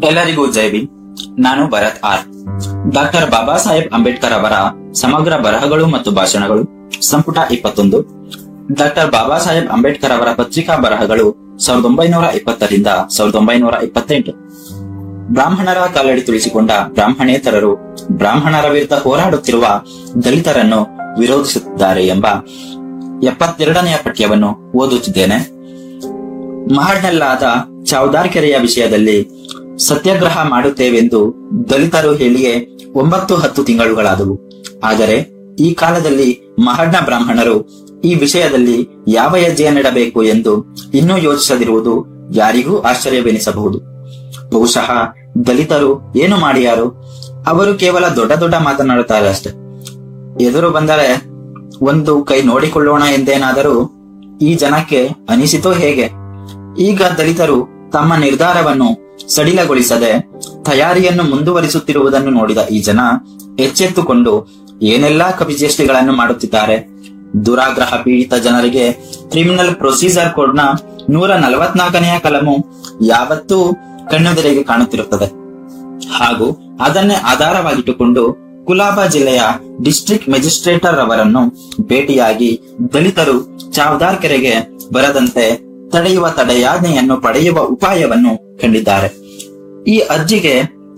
ಎಲ್ಲರಿಗೂ ಜೈ ಭೀಮ್ ನಾನು ಭರತ್ ಆರ್ ಡಾಕ್ಟರ್ ಬಾಬಾ ಸಾಹೇಬ್ ಅಂಬೇಡ್ಕರ್ ಅವರ ಸಮಗ್ರ ಬರಹಗಳು ಮತ್ತು ಭಾಷಣಗಳು ಸಂಪುಟ ಇಪ್ಪತ್ತೊಂದು ಡಾಕ್ಟರ್ ಬಾಬಾ ಸಾಹೇಬ್ ಅಂಬೇಡ್ಕರ್ ಅವರ ಪತ್ರಿಕಾ ಬರಹಗಳು ಸಾವಿರದ ಒಂಬೈನೂರ ಇಪ್ಪತ್ತರಿಂದ ಸಾವಿರದ ಒಂಬೈನೂರ ಇಪ್ಪತ್ತೆಂಟು ಬ್ರಾಹ್ಮಣರ ಕಾಲಡಿ ತುಳಿಸಿಕೊಂಡ ಬ್ರಾಹ್ಮಣೇತರರು ಬ್ರಾಹ್ಮಣರ ವಿರುದ್ಧ ಹೋರಾಡುತ್ತಿರುವ ದಲಿತರನ್ನು ವಿರೋಧಿಸುತ್ತಿದ್ದಾರೆ ಎಂಬ ಎಪ್ಪತ್ತೆರಡನೆಯ ಪಠ್ಯವನ್ನು ಓದುತ್ತಿದ್ದೇನೆ ಮಹಡ್ನಲ್ಲಾದ ಚೌದಾರ್ ಕೆರೆಯ ವಿಷಯದಲ್ಲಿ ಸತ್ಯಾಗ್ರಹ ಮಾಡುತ್ತೇವೆಂದು ದಲಿತರು ಹೇಳಿಯೇ ಒಂಬತ್ತು ಹತ್ತು ತಿಂಗಳುಗಳಾದವು ಆದರೆ ಈ ಕಾಲದಲ್ಲಿ ಮಹಡ್ನ ಬ್ರಾಹ್ಮಣರು ಈ ವಿಷಯದಲ್ಲಿ ಯಾವ ಹೆಜ್ಜೆಯನ್ನಿಡಬೇಕು ಎಂದು ಇನ್ನೂ ಯೋಚಿಸದಿರುವುದು ಯಾರಿಗೂ ಆಶ್ಚರ್ಯವೆನಿಸಬಹುದು ಬಹುಶಃ ದಲಿತರು ಏನು ಮಾಡಿಯಾರು ಅವರು ಕೇವಲ ದೊಡ್ಡ ದೊಡ್ಡ ಮಾತನಾಡುತ್ತಾರೆ ಅಷ್ಟೆ ಎದುರು ಬಂದರೆ ಒಂದು ಕೈ ನೋಡಿಕೊಳ್ಳೋಣ ಎಂದೇನಾದರೂ ಈ ಜನಕ್ಕೆ ಅನಿಸಿತೋ ಹೇಗೆ ಈಗ ದಲಿತರು ತಮ್ಮ ನಿರ್ಧಾರವನ್ನು ಸಡಿಲಗೊಳಿಸದೆ ತಯಾರಿಯನ್ನು ಮುಂದುವರಿಸುತ್ತಿರುವುದನ್ನು ನೋಡಿದ ಈ ಜನ ಎಚ್ಚೆತ್ತುಕೊಂಡು ಏನೆಲ್ಲಾ ಕವಿಚೇಷ್ಟೆಗಳನ್ನು ಮಾಡುತ್ತಿದ್ದಾರೆ ದುರಾಗ್ರಹ ಪೀಡಿತ ಜನರಿಗೆ ಕ್ರಿಮಿನಲ್ ಪ್ರೊಸೀಜರ್ ಕೋಡ್ನ ನೂರ ನಲವತ್ನಾಲ್ಕನೆಯ ಕಲಮು ಯಾವತ್ತೂ ಕಣ್ಣೆದುರಿಗೆ ಕಾಣುತ್ತಿರುತ್ತದೆ ಹಾಗೂ ಅದನ್ನೇ ಆಧಾರವಾಗಿಟ್ಟುಕೊಂಡು ಕುಲಾಬಾ ಜಿಲ್ಲೆಯ ಡಿಸ್ಟ್ರಿಕ್ಟ್ ಮೆಜಿಸ್ಟ್ರೇಟರ್ ಅವರನ್ನು ಭೇಟಿಯಾಗಿ ದಲಿತರು ಚಾವ್ದಾರ್ ಕೆರೆಗೆ ಬರದಂತೆ ತಡೆಯುವ ತಡೆಯಾಜ್ಞೆಯನ್ನು ಪಡೆಯುವ ಉಪಾಯವನ್ನು ಕಂಡಿದ್ದಾರೆ ಈ ಅರ್ಜಿಗೆ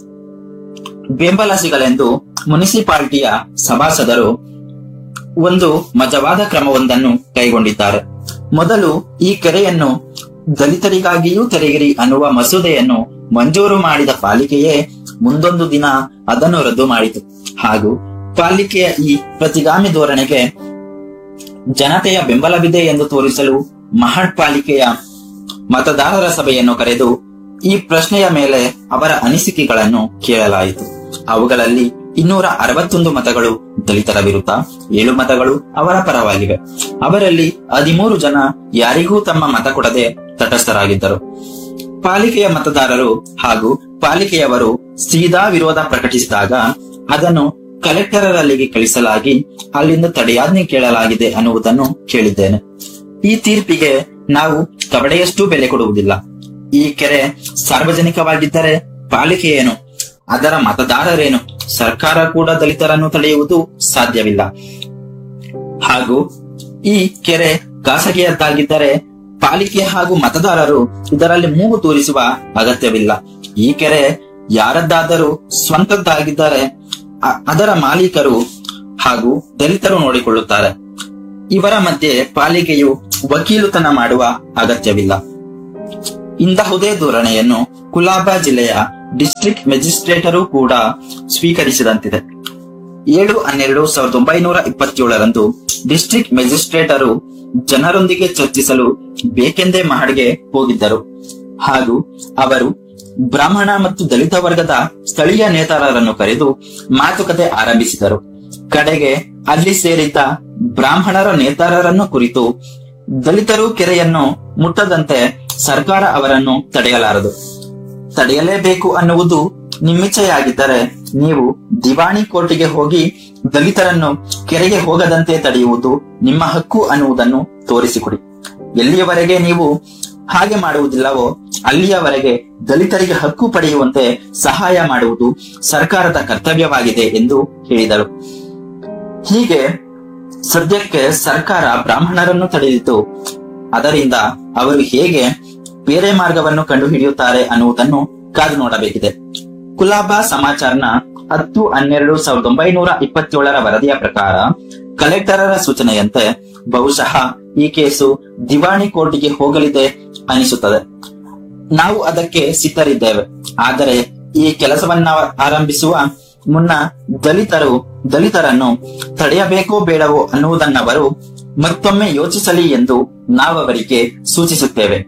ಬೆಂಬಲ ಸಿಗಲೆಂದು ಮುನಿಸಿಪಾಲಿಟಿಯ ಸಭಾಸದರು ಒಂದು ಮಜವಾದ ಕ್ರಮವೊಂದನ್ನು ಕೈಗೊಂಡಿದ್ದಾರೆ ಮೊದಲು ಈ ಕೆರೆಯನ್ನು ದಲಿತರಿಗಾಗಿಯೂ ತೆರೆಗಿರಿ ಅನ್ನುವ ಮಸೂದೆಯನ್ನು ಮಂಜೂರು ಮಾಡಿದ ಪಾಲಿಕೆಯೇ ಮುಂದೊಂದು ದಿನ ಅದನ್ನು ರದ್ದು ಮಾಡಿತು ಹಾಗೂ ಪಾಲಿಕೆಯ ಈ ಪ್ರತಿಗಾಮಿ ಧೋರಣೆಗೆ ಜನತೆಯ ಬೆಂಬಲವಿದೆ ಎಂದು ತೋರಿಸಲು ಮಹಡ್ ಪಾಲಿಕೆಯ ಮತದಾರರ ಸಭೆಯನ್ನು ಕರೆದು ಈ ಪ್ರಶ್ನೆಯ ಮೇಲೆ ಅವರ ಅನಿಸಿಕೆಗಳನ್ನು ಕೇಳಲಾಯಿತು ಅವುಗಳಲ್ಲಿ ಇನ್ನೂರ ಅರವತ್ತೊಂದು ಮತಗಳು ದಲಿತರ ವಿರುದ್ಧ ಏಳು ಮತಗಳು ಅವರ ಪರವಾಗಿವೆ ಅವರಲ್ಲಿ ಹದಿಮೂರು ಜನ ಯಾರಿಗೂ ತಮ್ಮ ಮತ ಕೊಡದೆ ತಟಸ್ಥರಾಗಿದ್ದರು ಪಾಲಿಕೆಯ ಮತದಾರರು ಹಾಗೂ ಪಾಲಿಕೆಯವರು ಸೀದಾ ವಿರೋಧ ಪ್ರಕಟಿಸಿದಾಗ ಅದನ್ನು ಕಲೆಕ್ಟರಲ್ಲಿಗೆ ಕಳಿಸಲಾಗಿ ಅಲ್ಲಿಂದ ತಡೆಯಾಜ್ಞೆ ಕೇಳಲಾಗಿದೆ ಅನ್ನುವುದನ್ನು ಕೇಳಿದ್ದೇನೆ ಈ ತೀರ್ಪಿಗೆ ನಾವು ಕಬಡೆಯಷ್ಟು ಬೆಲೆ ಕೊಡುವುದಿಲ್ಲ ಈ ಕೆರೆ ಸಾರ್ವಜನಿಕವಾಗಿದ್ದರೆ ಪಾಲಿಕೆ ಏನು ಅದರ ಮತದಾರರೇನು ಸರ್ಕಾರ ಕೂಡ ದಲಿತರನ್ನು ತಡೆಯುವುದು ಸಾಧ್ಯವಿಲ್ಲ ಹಾಗೂ ಈ ಕೆರೆ ಖಾಸಗಿಯದ್ದಾಗಿದ್ದರೆ ಪಾಲಿಕೆ ಹಾಗೂ ಮತದಾರರು ಇದರಲ್ಲಿ ಮೂಗು ತೂರಿಸುವ ಅಗತ್ಯವಿಲ್ಲ ಈ ಕೆರೆ ಯಾರದ್ದಾದರೂ ಸ್ವಂತದ್ದಾಗಿದ್ದರೆ ಅ- ಅದರ ಮಾಲೀಕರು ಹಾಗೂ ದಲಿತರು ನೋಡಿಕೊಳ್ಳುತ್ತಾರೆ ಇವರ ಮಧ್ಯೆ ಪಾಲಿಕೆಯು ವಕೀಲುತನ ಮಾಡುವ ಅಗತ್ಯವಿಲ್ಲ ಇಂತಹುದೇ ಧೋರಣೆಯನ್ನು ಕುಲಾಬಾ ಜಿಲ್ಲೆಯ ಡಿಸ್ಟ್ರಿಕ್ಟ್ ಮೆಜಿಸ್ಟ್ರೇಟರು ಕೂಡ ಸ್ವೀಕರಿಸಿದಂತಿದೆ ಏಳು ಹನ್ನೆರಡು ಸಾವಿರದ ಒಂಬೈನೂರ ಇಪ್ಪತ್ತೇಳರಂದು ಡಿಸ್ಟ್ರಿಕ್ಟ್ ಮೆಜಿಸ್ಟ್ರೇಟರು ಜನರೊಂದಿಗೆ ಚರ್ಚಿಸಲು ಬೇಕೆಂದೇ ಮಹಡ್ಗೆ ಹೋಗಿದ್ದರು ಹಾಗೂ ಅವರು ಬ್ರಾಹ್ಮಣ ಮತ್ತು ದಲಿತ ವರ್ಗದ ಸ್ಥಳೀಯ ನೇತಾರರನ್ನು ಕರೆದು ಮಾತುಕತೆ ಆರಂಭಿಸಿದರು ಕಡೆಗೆ ಅಲ್ಲಿ ಸೇರಿದ್ದ ಬ್ರಾಹ್ಮಣರ ನೇತಾರರನ್ನು ಕುರಿತು ದಲಿತರು ಕೆರೆಯನ್ನು ಮುಟ್ಟದಂತೆ ಸರ್ಕಾರ ಅವರನ್ನು ತಡೆಯಲಾರದು ತಡೆಯಲೇಬೇಕು ಅನ್ನುವುದು ನಿಮ್ಮಿಚ್ಛೆಯಾಗಿದ್ದರೆ ನೀವು ದಿವಾಣಿ ಕೋರ್ಟಿಗೆ ಹೋಗಿ ದಲಿತರನ್ನು ಕೆರೆಗೆ ಹೋಗದಂತೆ ತಡೆಯುವುದು ನಿಮ್ಮ ಹಕ್ಕು ಅನ್ನುವುದನ್ನು ತೋರಿಸಿಕೊಡಿ ಎಲ್ಲಿಯವರೆಗೆ ನೀವು ಹಾಗೆ ಮಾಡುವುದಿಲ್ಲವೋ ಅಲ್ಲಿಯವರೆಗೆ ದಲಿತರಿಗೆ ಹಕ್ಕು ಪಡೆಯುವಂತೆ ಸಹಾಯ ಮಾಡುವುದು ಸರ್ಕಾರದ ಕರ್ತವ್ಯವಾಗಿದೆ ಎಂದು ಹೇಳಿದರು ಹೀಗೆ ಸದ್ಯಕ್ಕೆ ಸರ್ಕಾರ ಬ್ರಾಹ್ಮಣರನ್ನು ತಡೆದಿತ್ತು ಅದರಿಂದ ಅವರು ಹೇಗೆ ಬೇರೆ ಮಾರ್ಗವನ್ನು ಕಂಡುಹಿಡಿಯುತ್ತಾರೆ ಅನ್ನುವುದನ್ನು ಕಾದು ನೋಡಬೇಕಿದೆ ಕುಲಾಬಾ ಸಮಾಚಾರನ ಹತ್ತು ಹನ್ನೆರಡು ಸಾವಿರದ ಒಂಬೈನೂರ ಇಪ್ಪತ್ತೇಳರ ವರದಿಯ ಪ್ರಕಾರ ಕಲೆಕ್ಟರರ ಸೂಚನೆಯಂತೆ ಬಹುಶಃ ಈ ಕೇಸು ದಿವಾಣಿ ಕೋರ್ಟಿಗೆ ಹೋಗಲಿದೆ ಅನಿಸುತ್ತದೆ ನಾವು ಅದಕ್ಕೆ ಸಿದ್ಧರಿದ್ದೇವೆ ಆದರೆ ಈ ಕೆಲಸವನ್ನ ಆರಂಭಿಸುವ ಮುನ್ನ ದಲಿತರು ದಲಿತರನ್ನು ತಡೆಯಬೇಕೋ ಬೇಡವೋ ಅನ್ನುವುದನ್ನವರು ಮತ್ತೊಮ್ಮೆ ಯೋಚಿಸಲಿ ಎಂದು ನಾವವರಿಗೆ ಸೂಚಿಸುತ್ತೇವೆ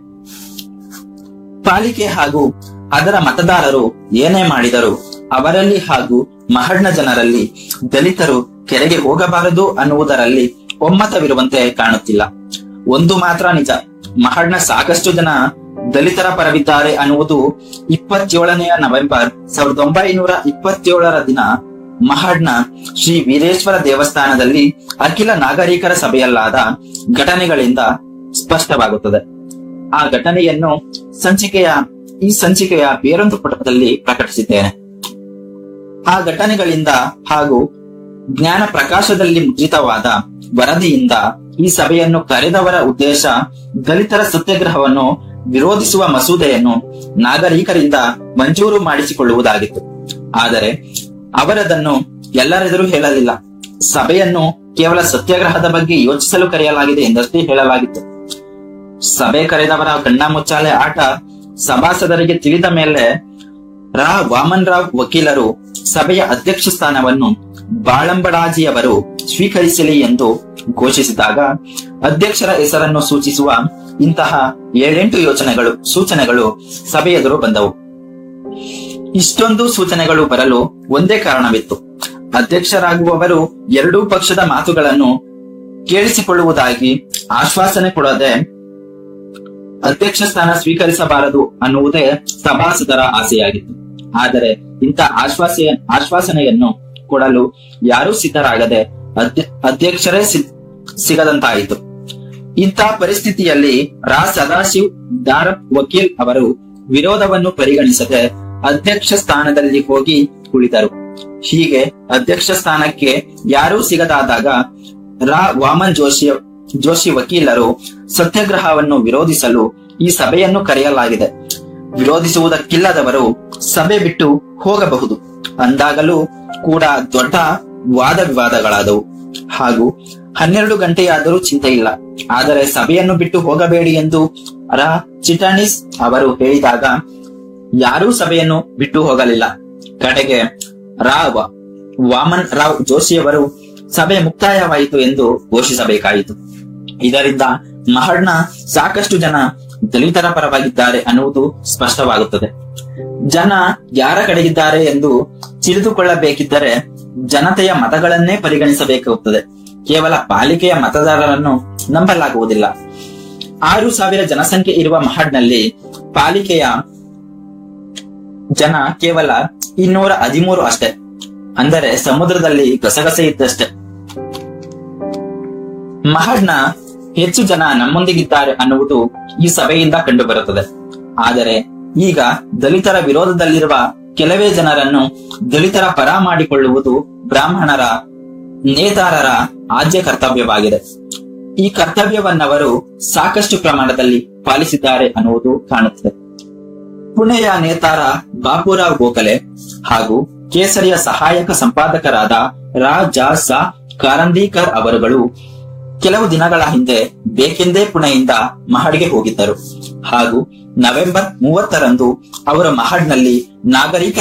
ಪಾಲಿಕೆ ಹಾಗೂ ಅದರ ಮತದಾರರು ಏನೇ ಮಾಡಿದರು ಅವರಲ್ಲಿ ಹಾಗೂ ಮಹಡ್ನ ಜನರಲ್ಲಿ ದಲಿತರು ಕೆರೆಗೆ ಹೋಗಬಾರದು ಅನ್ನುವುದರಲ್ಲಿ ಒಮ್ಮತವಿರುವಂತೆ ಕಾಣುತ್ತಿಲ್ಲ ಒಂದು ಮಾತ್ರ ನಿಜ ಮಹಡ್ನ ಸಾಕಷ್ಟು ಜನ ದಲಿತರ ಪರವಿದ್ದಾರೆ ಅನ್ನುವುದು ಇಪ್ಪತ್ತೇಳನೆಯ ನವೆಂಬರ್ ಸಾವಿರದ ಒಂಬೈನೂರ ಇಪ್ಪತ್ತೇಳರ ದಿನ ಮಹಡ್ನ ಶ್ರೀ ವೀರೇಶ್ವರ ದೇವಸ್ಥಾನದಲ್ಲಿ ಅಖಿಲ ನಾಗರಿಕರ ಸಭೆಯಲ್ಲಾದ ಘಟನೆಗಳಿಂದ ಸ್ಪಷ್ಟವಾಗುತ್ತದೆ ಆ ಘಟನೆಯನ್ನು ಸಂಚಿಕೆಯ ಈ ಸಂಚಿಕೆಯ ಬೇರೊಂದು ಪುಟದಲ್ಲಿ ಪ್ರಕಟಿಸಿದ್ದೇನೆ ಆ ಘಟನೆಗಳಿಂದ ಹಾಗೂ ಜ್ಞಾನ ಪ್ರಕಾಶದಲ್ಲಿ ಮುದ್ರಿತವಾದ ವರದಿಯಿಂದ ಈ ಸಭೆಯನ್ನು ಕರೆದವರ ಉದ್ದೇಶ ದಲಿತರ ಸತ್ಯಾಗ್ರಹವನ್ನು ವಿರೋಧಿಸುವ ಮಸೂದೆಯನ್ನು ನಾಗರಿಕರಿಂದ ಮಂಜೂರು ಮಾಡಿಸಿಕೊಳ್ಳುವುದಾಗಿತ್ತು ಆದರೆ ಅವರದನ್ನು ಎಲ್ಲರೆದುರು ಹೇಳಲಿಲ್ಲ ಸಭೆಯನ್ನು ಕೇವಲ ಸತ್ಯಾಗ್ರಹದ ಬಗ್ಗೆ ಯೋಚಿಸಲು ಕರೆಯಲಾಗಿದೆ ಎಂದಷ್ಟೇ ಹೇಳಲಾಗಿತ್ತು ಸಭೆ ಕರೆದವರ ಕಣ್ಣ ಮುಚ್ಚಾಲೆ ಆಟ ಸಭಾಸದರಿಗೆ ತಿಳಿದ ಮೇಲೆ ರಾ ವಾಮನ್ ರಾವ್ ವಕೀಲರು ಸಭೆಯ ಅಧ್ಯಕ್ಷ ಸ್ಥಾನವನ್ನು ಬಾಳಂಬಡಾಜಿಯವರು ಸ್ವೀಕರಿಸಲಿ ಎಂದು ಘೋಷಿಸಿದಾಗ ಅಧ್ಯಕ್ಷರ ಹೆಸರನ್ನು ಸೂಚಿಸುವ ಇಂತಹ ಏಳೆಂಟು ಯೋಚನೆಗಳು ಸೂಚನೆಗಳು ಸಭೆ ಎದುರು ಬಂದವು ಇಷ್ಟೊಂದು ಸೂಚನೆಗಳು ಬರಲು ಒಂದೇ ಕಾರಣವಿತ್ತು ಅಧ್ಯಕ್ಷರಾಗುವವರು ಎರಡೂ ಪಕ್ಷದ ಮಾತುಗಳನ್ನು ಕೇಳಿಸಿಕೊಳ್ಳುವುದಾಗಿ ಆಶ್ವಾಸನೆ ಕೊಡದೆ ಅಧ್ಯಕ್ಷ ಸ್ಥಾನ ಸ್ವೀಕರಿಸಬಾರದು ಅನ್ನುವುದೇ ಸಭಾಸದರ ಆಸೆಯಾಗಿತ್ತು ಆದರೆ ಇಂಥ ಆಶ್ವಾಸ ಆಶ್ವಾಸನೆಯನ್ನು ಕೊಡಲು ಯಾರೂ ಸಿದ್ಧರಾಗದೆ ಅಧ್ಯ- ಅಧ್ಯಕ್ಷರೇ ಸಿದ್- ಸಿಗದಂತಾಯಿತು ಇಂಥ ಪರಿಸ್ಥಿತಿಯಲ್ಲಿ ರಾ ಸದಾಶಿವ್ ದಾರಪ್ ವಕೀಲ್ ಅವರು ವಿರೋಧವನ್ನು ಪರಿಗಣಿಸದೆ ಅಧ್ಯಕ್ಷ ಸ್ಥಾನದಲ್ಲಿ ಹೋಗಿ ಕುಳಿತರು ಹೀಗೆ ಅಧ್ಯಕ್ಷ ಸ್ಥಾನಕ್ಕೆ ಯಾರೂ ಸಿಗದಾದಾಗ ರಾ ವಾಮನ್ ಜೋಶಿ ಜೋಶಿ ವಕೀಲರು ಸತ್ಯಾಗ್ರಹವನ್ನು ವಿರೋಧಿಸಲು ಈ ಸಭೆಯನ್ನು ಕರೆಯಲಾಗಿದೆ ವಿರೋಧಿಸುವುದಕ್ಕಿಲ್ಲದವರು ಸಭೆ ಬಿಟ್ಟು ಹೋಗಬಹುದು ಅಂದಾಗಲೂ ಕೂಡ ದೊಡ್ಡ ವಾದ ವಿವಾದಗಳಾದವು ಹಾಗೂ ಹನ್ನೆರಡು ಗಂಟೆಯಾದರೂ ಚಿಂತೆ ಇಲ್ಲ ಆದರೆ ಸಭೆಯನ್ನು ಬಿಟ್ಟು ಹೋಗಬೇಡಿ ಎಂದು ರಾ ಚಿಟಾನಿಸ್ ಅವರು ಹೇಳಿದಾಗ ಯಾರೂ ಸಭೆಯನ್ನು ಬಿಟ್ಟು ಹೋಗಲಿಲ್ಲ ಕಡೆಗೆ ರಾವ್ ವಾಮನ್ ರಾವ್ ಜೋಶಿಯವರು ಸಭೆ ಮುಕ್ತಾಯವಾಯಿತು ಎಂದು ಘೋಷಿಸಬೇಕಾಯಿತು ಇದರಿಂದ ಮಹಡ್ನ ಸಾಕಷ್ಟು ಜನ ದಲಿತರ ಪರವಾಗಿದ್ದಾರೆ ಅನ್ನುವುದು ಸ್ಪಷ್ಟವಾಗುತ್ತದೆ ಜನ ಯಾರ ಕಡೆಗಿದ್ದಾರೆ ಎಂದು ತಿಳಿದುಕೊಳ್ಳಬೇಕಿದ್ದರೆ ಜನತೆಯ ಮತಗಳನ್ನೇ ಪರಿಗಣಿಸಬೇಕಾಗುತ್ತದೆ ಕೇವಲ ಪಾಲಿಕೆಯ ಮತದಾರರನ್ನು ನಂಬಲಾಗುವುದಿಲ್ಲ ಆರು ಸಾವಿರ ಜನಸಂಖ್ಯೆ ಇರುವ ಮಹಡ್ನಲ್ಲಿ ಪಾಲಿಕೆಯ ಜನ ಕೇವಲ ಇನ್ನೂರ ಹದಿಮೂರು ಅಷ್ಟೇ ಅಂದರೆ ಸಮುದ್ರದಲ್ಲಿ ಗಸಗಸೆ ಇದ್ದಷ್ಟೇ ಮಹಡ್ನ ಹೆಚ್ಚು ಜನ ನಮ್ಮೊಂದಿಗಿದ್ದಾರೆ ಅನ್ನುವುದು ಈ ಸಭೆಯಿಂದ ಕಂಡುಬರುತ್ತದೆ ಆದರೆ ಈಗ ದಲಿತರ ವಿರೋಧದಲ್ಲಿರುವ ಕೆಲವೇ ಜನರನ್ನು ದಲಿತರ ಪರ ಮಾಡಿಕೊಳ್ಳುವುದು ಬ್ರಾಹ್ಮಣರ ನೇತಾರರ ಆದ್ಯ ಕರ್ತವ್ಯವಾಗಿದೆ ಈ ಕರ್ತವ್ಯವನ್ನವರು ಸಾಕಷ್ಟು ಪ್ರಮಾಣದಲ್ಲಿ ಪಾಲಿಸಿದ್ದಾರೆ ಅನ್ನುವುದು ಕಾಣುತ್ತದೆ ಪುಣೆಯ ನೇತಾರ ಬಾಪುರಾವ್ ಗೋಖಲೆ ಹಾಗೂ ಕೇಸರಿಯ ಸಹಾಯಕ ಸಂಪಾದಕರಾದ ರಾ ಜಾ ಸಾ ಕಾರಂದೀಕರ್ ಅವರುಗಳು ಕೆಲವು ದಿನಗಳ ಹಿಂದೆ ಬೇಕೆಂದೇ ಪುಣೆಯಿಂದ ಮಹಡ್ಗೆ ಹೋಗಿದ್ದರು ಹಾಗೂ ನವೆಂಬರ್ ಮೂವತ್ತರಂದು ಅವರು ಮಹಡ್ನಲ್ಲಿ ನಾಗರಿಕ